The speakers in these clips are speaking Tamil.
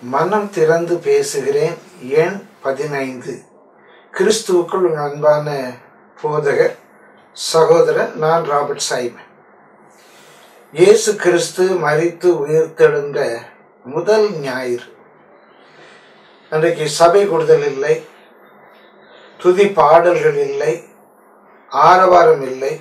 மனம் திறந்து பேசுகிறேன் எண் பதினைந்து கிறிஸ்துவுக்குள் உங்கள் அன்பான போதகர் சகோதரன் நான் ராபர்ட் சைமன் இயேசு கிறிஸ்து மரித்து உயிர்த்தெழுந்த முதல் ஞாயிறு அன்றைக்கு சபை கூடுதல் இல்லை துதி பாடல்கள் இல்லை ஆரவாரம் இல்லை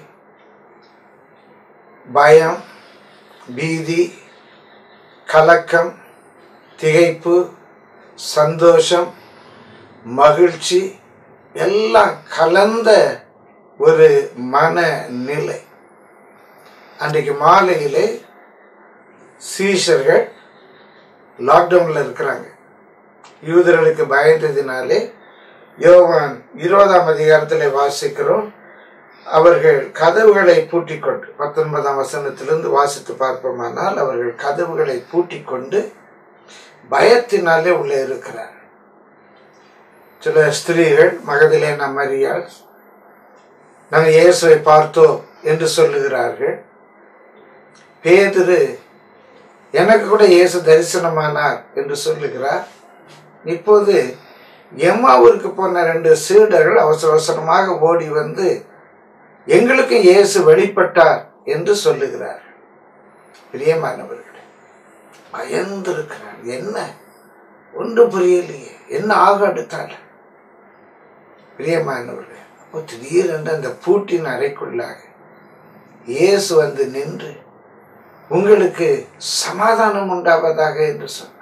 பயம் பீதி கலக்கம் திகைப்பு சந்தோஷம் மகிழ்ச்சி எல்லாம் கலந்த ஒரு மனநிலை அன்றைக்கு மாலையிலே சீஷர்கள் லாக்டவுனில் இருக்கிறாங்க யூதர்களுக்கு பயந்ததினாலே யோவான் இருபதாம் அதிகாரத்தில் வாசிக்கிறோம் அவர்கள் கதவுகளை பூட்டிக் கொண்டு பத்தொன்பதாம் வசனத்திலிருந்து வாசித்து பார்ப்போமானால் அவர்கள் கதவுகளை பூட்டிக் கொண்டு பயத்தினாலே உள்ளே இருக்கிறார் சில ஸ்திரீகள் மகதிலேனா மரியாள் நாங்கள் இயேசுவை பார்த்தோம் என்று சொல்லுகிறார்கள் பேதுரு எனக்கு கூட இயேசு தரிசனமானார் என்று சொல்லுகிறார் இப்போது எம்மாவூருக்கு போன ரெண்டு சீடர்கள் அவசர அவசரமாக ஓடி வந்து எங்களுக்கு இயேசு வெளிப்பட்டார் என்று சொல்லுகிறார் பிரியமானவர்களே பயந்திருக்கிறார் என்ன ஒன்றும் புரியலையே என்ன ஆக அடுத்தால பிரியமானவர்களே அப்போ திடீரென்று அந்த பூட்டின் அறைக்குள்ளாக இயேசு வந்து நின்று உங்களுக்கு சமாதானம் உண்டாவதாக என்று சொன்னார்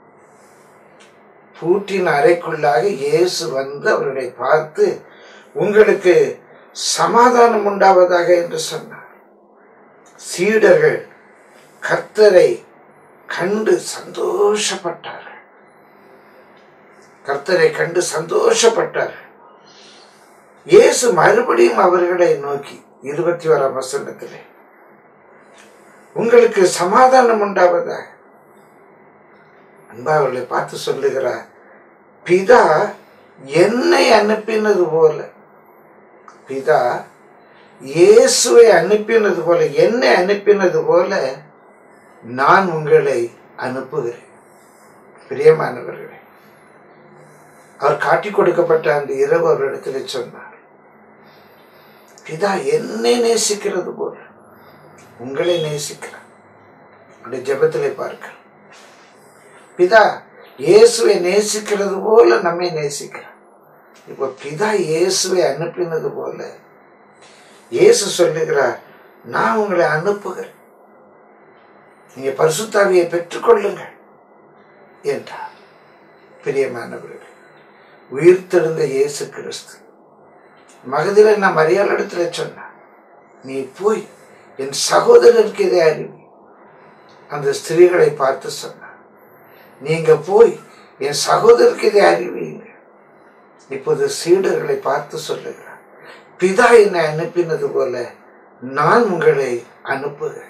பூட்டின் அறைக்குள்ளாக இயேசு வந்து அவர்களை பார்த்து உங்களுக்கு சமாதானம் உண்டாவதாக என்று சொன்னார் சீடர்கள் கர்த்தரை கண்டு சந்தோஷப்பட்டார்கள் கர்த்தரை கண்டு சந்தோஷப்பட்டார்கள் இயேசு மறுபடியும் அவர்களை நோக்கி இருபத்தி ஓராம் வசனத்திலே உங்களுக்கு சமாதானம் உண்டாவதாக அன்பா அவர்களை பார்த்து சொல்லுகிறார் பிதா என்னை அனுப்பினது போல பிதா இயேசுவை அனுப்பினது போல என்னை அனுப்பினது போல நான் உங்களை அனுப்புகிறேன் பிரியமானவர்களே அவர் காட்டி கொடுக்கப்பட்ட அந்த இரவு அவரிடத்தில் சொன்னார் பிதா என்னை நேசிக்கிறது போல உங்களை நேசிக்கிறார் அப்படி ஜபத்திலே பார்க்க பிதா இயேசுவை நேசிக்கிறது போல நம்மை நேசிக்கிறார் இப்போ பிதா இயேசுவை அனுப்பினது போல இயேசு சொல்லுகிறார் நான் உங்களை அனுப்புகிறேன் நீங்க பரிசுத்தாவியை பெற்றுக்கொள்ளுங்கள் என்றார் பிரியமானவர்கள் உயிர்த்தெழுந்த இயேசு கிறிஸ்து மகதில நான் மரியாதை இடத்துல சொன்னான் நீ போய் என் சகோதரருக்கு இதை அறிவி அந்த ஸ்திரீகளை பார்த்து சொன்னார் நீங்க போய் என் சகோதரருக்கு இதை அறிவிங்க இப்போது சீடர்களை பார்த்து சொல்லுகிறார் பிதா என்னை அனுப்பினது போல நான் உங்களை அனுப்புகிறேன்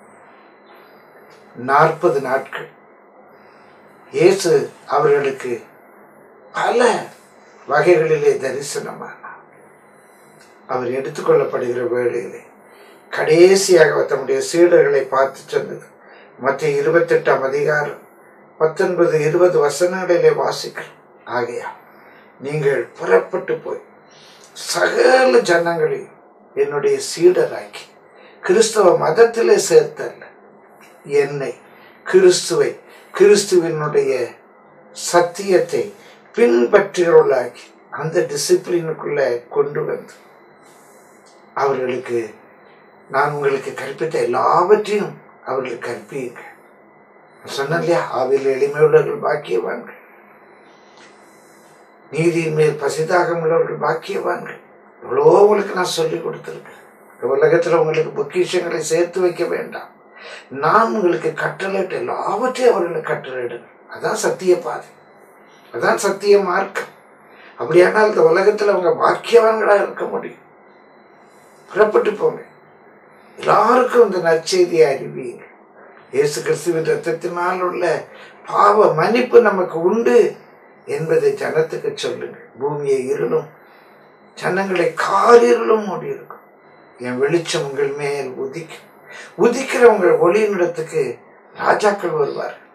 நாற்பது நாட்கள் இயேசு அவர்களுக்கு பல வகைகளிலே தரிசனமானார் அவர் எடுத்துக்கொள்ளப்படுகிற வேளையிலே கடைசியாக தம்முடைய சீடர்களை பார்த்து சொன்னது மற்ற இருபத்தெட்டாம் அதிகாரம் பத்தொன்பது இருபது வசனங்களிலே வாசிக்கிறோம் ஆகையா நீங்கள் புறப்பட்டு போய் சகல ஜனங்களையும் என்னுடைய சீடராக்கி கிறிஸ்தவ மதத்திலே சேர்த்தல்ல என்னை கிறிஸ்துவை கிறிஸ்துவனுடைய சத்தியத்தை பின்பற்றுகிறவர்களாக்கி அந்த டிசிப்ளினுக்குள்ள கொண்டு வந்து அவர்களுக்கு நான் உங்களுக்கு கற்பித்த எல்லாவற்றையும் அவர்களுக்கு கற்பியுங்க சொன்னேன் இல்லையா ஆவியில் எளிமையுள்ளவர்கள் பாக்கியவான்கள் நீதியின் மேல் பசிதாகம் உள்ளவர்கள் பாக்கியவான்கள் எவ்வளோ உங்களுக்கு நான் சொல்லி கொடுத்துருக்கேன் உலகத்தில் உங்களுக்கு பொக்கிஷங்களை சேர்த்து வைக்க வேண்டாம் நான் உங்களுக்கு கட்டளையிட்ட எல்லாவற்றையும் அவர்களுக்கு கட்டளையிடுங்க அதான் சத்திய பாதை அதான் சத்திய மார்க்கம் அப்படியானால் இந்த உலகத்தில் அவங்க பாக்கியவான்களாக இருக்க முடியும் புறப்பட்டு போங்க எல்லாருக்கும் இந்த நற்செய்தியை அறிவியுங்க இயேசு கிறிஸ்துவின் ரத்தத்தினால் உள்ள பாவ மன்னிப்பு நமக்கு உண்டு என்பதை ஜனத்துக்கு சொல்லுங்கள் பூமியை இருளும் ஜனங்களை காரிருளும் மூடி இருக்கும் என் வெளிச்சம் உங்கள் மேல் உதிக்கும் உதிக்கிற உங்கள் ஒளியினிடத்துக்கு ராஜாக்கள் வருவார்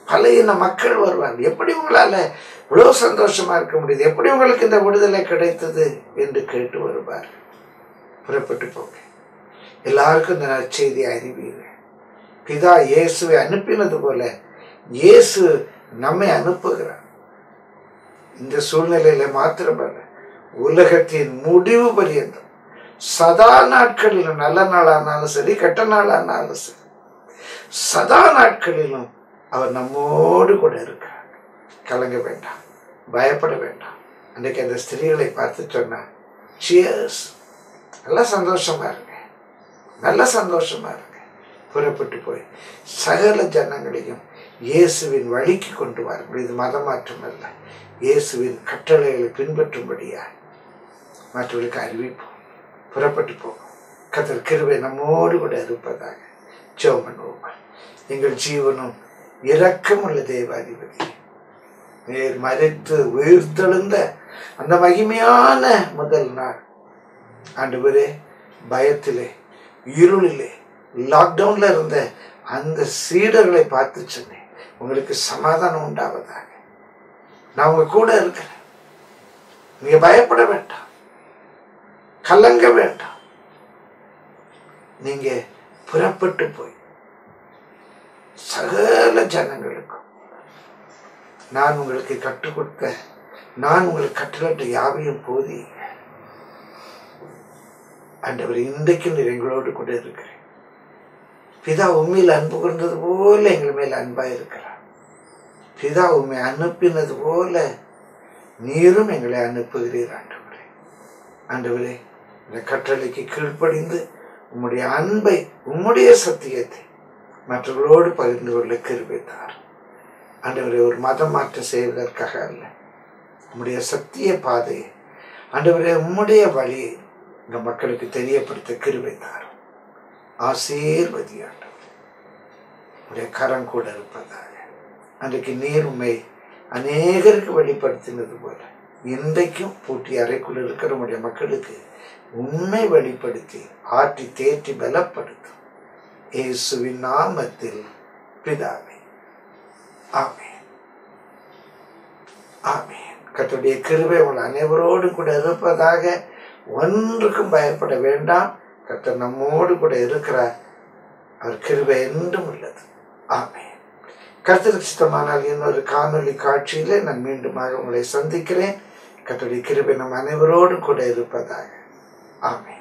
பழையின மக்கள் வருவார்கள் எப்படி உங்களால இவ்வளவு சந்தோஷமா இருக்க முடியுது எப்படி உங்களுக்கு இந்த விடுதலை கிடைத்தது என்று கேட்டு வருவார் புறப்பட்டு போங்க எல்லாருக்கும் இந்த நற்செய்தி அறிவீங்க பிதா இயேசுவை அனுப்பினது போல இயேசு நம்மை அனுப்புகிறார் இந்த சூழ்நிலையில மாத்திரமல்ல உலகத்தின் முடிவு பரியந்தம் சதா நாட்களிலும் நல்ல நாளானாலும் சரி கெட்ட நாளானாலும் சரி சதா நாட்களிலும் அவர் நம்மோடு கூட இருக்கிறார் கலங்க வேண்டாம் பயப்பட வேண்டாம் அன்றைக்கு அந்த ஸ்திரீகளை பார்த்து சொன்னார் சியர்ஸ் நல்லா சந்தோஷமா இருங்க நல்ல சந்தோஷமா இருங்க புறப்பட்டு போய் சகல ஜனங்களையும் இயேசுவின் வழிக்கு கொண்டு வாருங்கள் இது மதமாற்றம் அல்ல இயேசுவின் கட்டளைகளை பின்பற்றும்படியா மற்றவர்களுக்கு அறிவிப்போம் புறப்பட்டு போகும் கத்தர் கிருபை நம்மோடு கூட இருப்பதாக ஜெபம் பண்ணுவோம் எங்கள் ஜீவனும் இரக்கமுள்ள தேவாதிபதி நேர் மறைத்து உயிர்த்தெழுந்த அந்த மகிமையான முதல் நாள் ஆண்டவரே பயத்திலே இருளிலே லாக்டவுன்ல இருந்த அந்த சீடர்களை பார்த்து சொன்னேன் உங்களுக்கு சமாதானம் உண்டாவதாக நான் உங்க கூட இருக்கிறேன் நீங்க பயப்பட வேண்டாம் கலங்க வேண்டாம் நீங்க புறப்பட்டு போய் சகல ஜனங்களுக்கும் நான் உங்களுக்கு கற்றுக் கொடுத்த நான் உங்களுக்கு கட்டளட்ட யாவையும் போதி ஆண்டவர் இன்றைக்கு நீர் எங்களோடு கூட இருக்கிறேன் பிதா உண்மையில் அன்பு கொண்டது போல எங்கள் மேல் அன்பா இருக்கிறார் பிதா உண்மை அனுப்பினது போல நீரும் எங்களை அனுப்புகிறீர் ஆண்டவரே ஆண்டவரே இந்த கட்டளைக்கு கீழ்ப்படிந்து உம்முடைய அன்பை உம்முடைய சத்தியத்தை மற்றவர்களோடு பகிர்ந்து கொள்ள கிருபித்தார் ஆண்டவரை ஒரு மதம் மாற்றம் செய்வதற்காக அல்ல உம்முடைய சத்திய பாதையை ஆண்டவரே உம்முடைய வழியை இந்த மக்களுக்கு தெரியப்படுத்த கிருபித்தார் ஆசீர்வதி ஆண்டவர் உடைய கரம் கூட இருப்பதாக அன்றைக்கு நீர் உண்மை அநேகருக்கு வெளிப்படுத்தினது போல இன்றைக்கும் பூட்டி அறைக்குள் இருக்கிற உடைய மக்களுக்கு உண்மை வெளிப்படுத்தி ஆற்றி தேற்றி பலப்படுத்தும் இயேசுவின் நாமத்தில் பிதாவே ஆமென் ஆமென் கர்த்தருடைய கிருபை உங்கள் அனைவரோடும் கூட இருப்பதாக ஒன்றுக்கும் பயப்பட வேண்டாம் கர்த்தர் நம்மோடு கூட இருக்கிறார் அவர் கிருபை என்றும் உள்ளது ஆமென் கர்த்தருக்கு சித்தமானால் இன்னொரு காணொளி காட்சியிலே நான் மீண்டுமாக உங்களை சந்திக்கிறேன் கர்த்தருடைய கிருபை நம் அனைவரோடும் கூட இருப்பதாக ஆமென்